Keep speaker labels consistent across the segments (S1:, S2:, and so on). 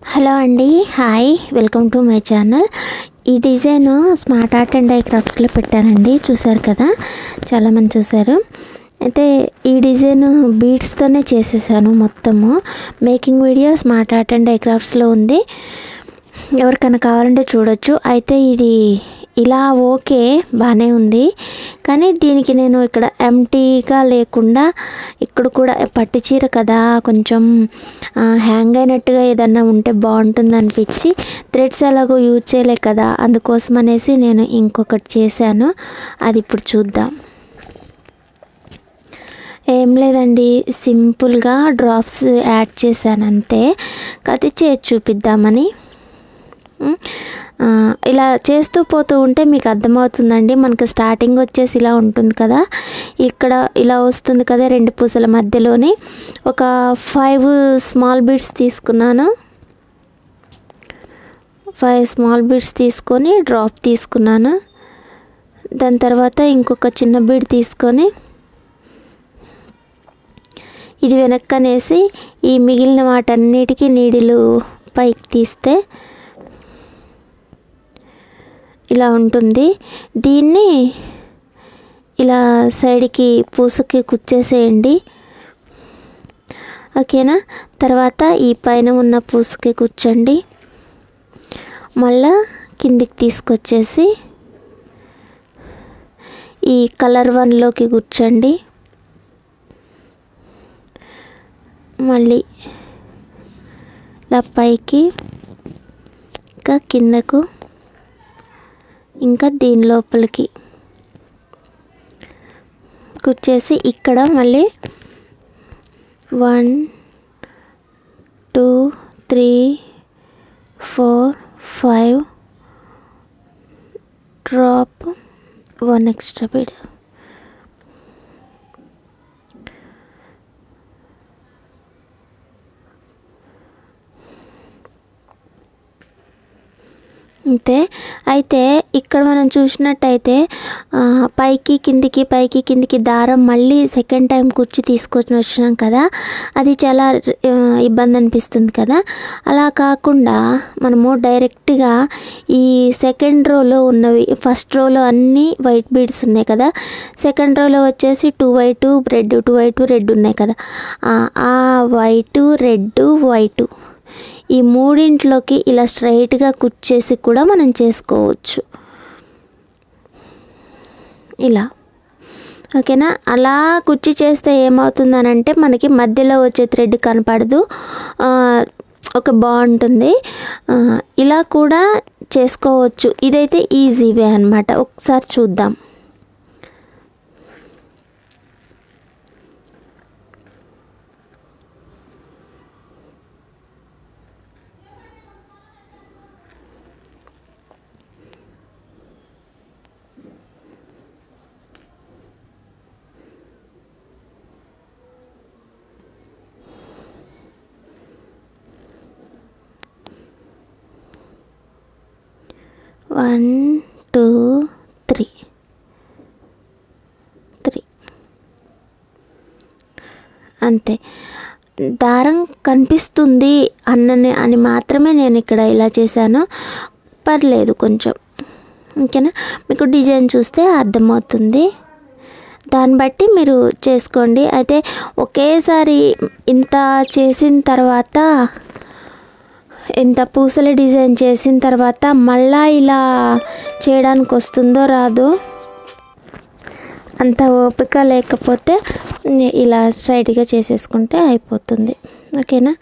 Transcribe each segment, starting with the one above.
S1: Hello అండి hi welcome to my channel ఈ design smart art and I క్రాఫ్ట్స్లో పెట్టానండి చూసారు కదా చాలామంది చూసారు అయితే ఈ డిజైన్ బీడ్స్తోనే చేసేసాను మొత్తము making video smart art and I క్రాఫ్ట్స్లో ఉంది ఎవరికైనా కావాలంటే చూడొచ్చు అయితే ఇది ఇలా ఓకే బాగానే ఉంది కానీ దీనికి నేను ఇక్కడ ఎంటీగా లేకుండా ఇక్కడ కూడా పట్టు చీర కదా కొంచెం ఆ, హ్యాంగ్ అయినట్టుగా ఏదన్నా ఉంటే బాగుంటుంది అనిపించి థ్రెడ్స్ ఎలాగో యూజ్ చేయలే కదా అందుకోసం అనేసి నేను ఇంకొకటి చేశాను అది ఇప్పుడు చూద్దాం ఏం లేదండి సింపుల్గా డ్రాప్స్ యాడ్ చేశాను అంతే కది చేసి చూపిద్దామని ఉమ్, ఆ, ఇలా చేస్తూ పోతూ ఉంటే మీకు అర్థమవుతుందండి మనకు స్టార్టింగ్ వచ్చేసి ఇలా ఉంటుంది కదా ఇక్కడ ఇలా వస్తుంది కదా రెండు పూసల మధ్యలోని ఒక ఫైవ్ స్మాల్ బీడ్స్ తీసుకున్నాను ఫైవ్ స్మాల్ బీడ్స్ తీసుకొని డ్రాప్ తీసుకున్నాను దాని తర్వాత ఇంకొక చిన్న బీడ్ తీసుకొని ఇది వెనక్కనేసి ఈ మిగిలిన వాటన్నిటికీ నీడిలు పైకి తీస్తే ఇలా ఉంటుంది దీన్ని ఇలా సైడ్కి పూసకి కుచ్చేసేయండి ఓకేనా తర్వాత ఈ పైన ఉన్న పూసకి కూర్చోండి మళ్ళా కిందికి తీసుకొచ్చేసి ఈ కలర్ వన్లోకి కూర్చోండి మళ్ళీ ఇలా పైకి ఇంకా కిందకు ఇంకా దీని లోపలికి కుచ్చేసి ఇక్కడ మళ్ళీ one two three four five drop one extra bead అంతే అయితే ఇక్కడ మనం చూసినట్టయితే ఆ, పైకి కిందికి పైకి కిందికి దారం మళ్ళీ సెకండ్ టైం కుర్చీ తీసుకొని వచ్చినాం కదా అది చాలా ఆ, ఇబ్బంది అనిపిస్తుంది కదా అలా కాకుండా మనము డైరెక్ట్గా ఈ సెకండ్ రోలో ఉన్నవి ఫస్ట్ రోలో అన్నీ వైట్ బీడ్స్ ఉన్నాయి కదా సెకండ్ రోలో వచ్చేసి two white red two white red ఉన్నాయి కదా ఆ, ఆ వైట్ రెడ్ వైట్ ఈ మూడింట్లోకి ఇలా స్ట్రైట్గా కుచ్చేసి కూడా మనం చేసుకోవచ్చు ఇలా ఓకేనా అలా కుర్చీ చేస్తే ఏమవుతుందనంటే మనకి మధ్యలో వచ్చే థ్రెడ్ కనపడదు ఆ, ఒక బాగుంటుంది ఆ, ఇలా కూడా చేసుకోవచ్చు ఇదైతే ఈజీ వే అనమాట ఒకసారి చూద్దాం వన్ టూ త్రీ త్రీ అంతే దారం కనిపిస్తుంది అన్నని అని మాత్రమే నేను ఇక్కడ ఇలా చేశాను పర్లేదు కొంచెం ఓకేనా మీకు డిజైన్ చూస్తే అర్థమవుతుంది దాన్ని బట్టి మీరు చేసుకోండి అయితే ఒకేసారి ఇంత చేసిన తర్వాత ఇంత పూసల డిజైన్ చేసిన తర్వాత మళ్ళా ఇలా చేయడానికి వస్తుందో రాదో అంత ఓపిక లేకపోతే ఇలా స్ట్రైట్గా చేసేసుకుంటే అయిపోతుంది ఓకేనా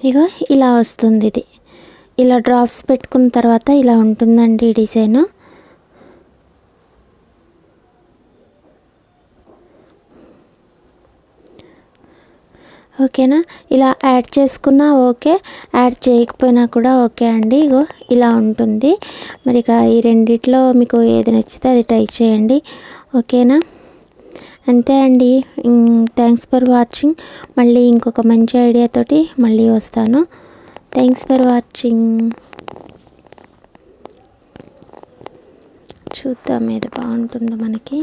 S1: ఇగో ఇలా వస్తుంది ఇది ఇలా డ్రాప్స్ పెట్టుకున్న తర్వాత ఇలా ఉంటుందండి ఈ డిజైన్ ఓకేనా ఇలా యాడ్ చేసుకున్నా ఓకే యాడ్ చేయకపోయినా కూడా ఓకే అండి ఇగో ఇలా ఉంటుంది మరి ఇక ఈ రెండిట్లో మీకు ఏది నచ్చితే అది ట్రై చేయండి ఓకేనా అంతే అండి థ్యాంక్స్ ఫర్ వాచింగ్ మళ్ళీ ఇంకొక మంచి ఐడియాతోటి మళ్ళీ వస్తాను థ్యాంక్స్ ఫర్ వాచింగ్ చూద్దాం ఏది బాగుంటుందో మనకి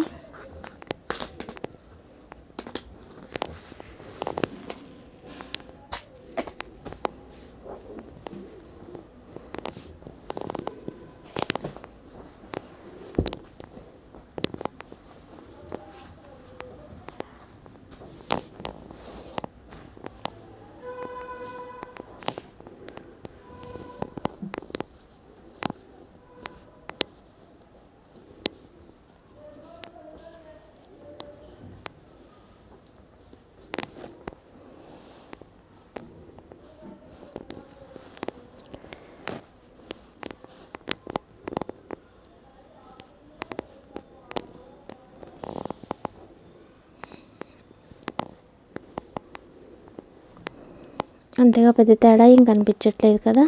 S1: అంతగా పెద్ద తేడా ఏం కనిపించట్లేదు కదా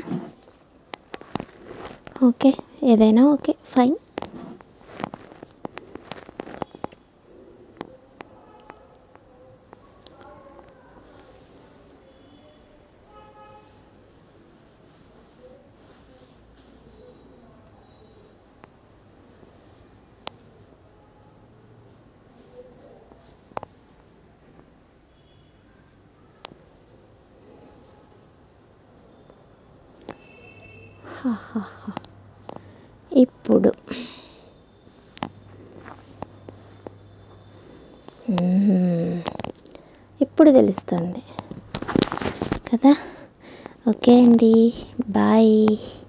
S1: ఓకే ఏదైనా ఓకే ఫైన్ హాహాహా. ఇప్పుడు మ్మ్. ఇప్పుడు తెలుస్తుంది కదా ఓకే అండి బాయ్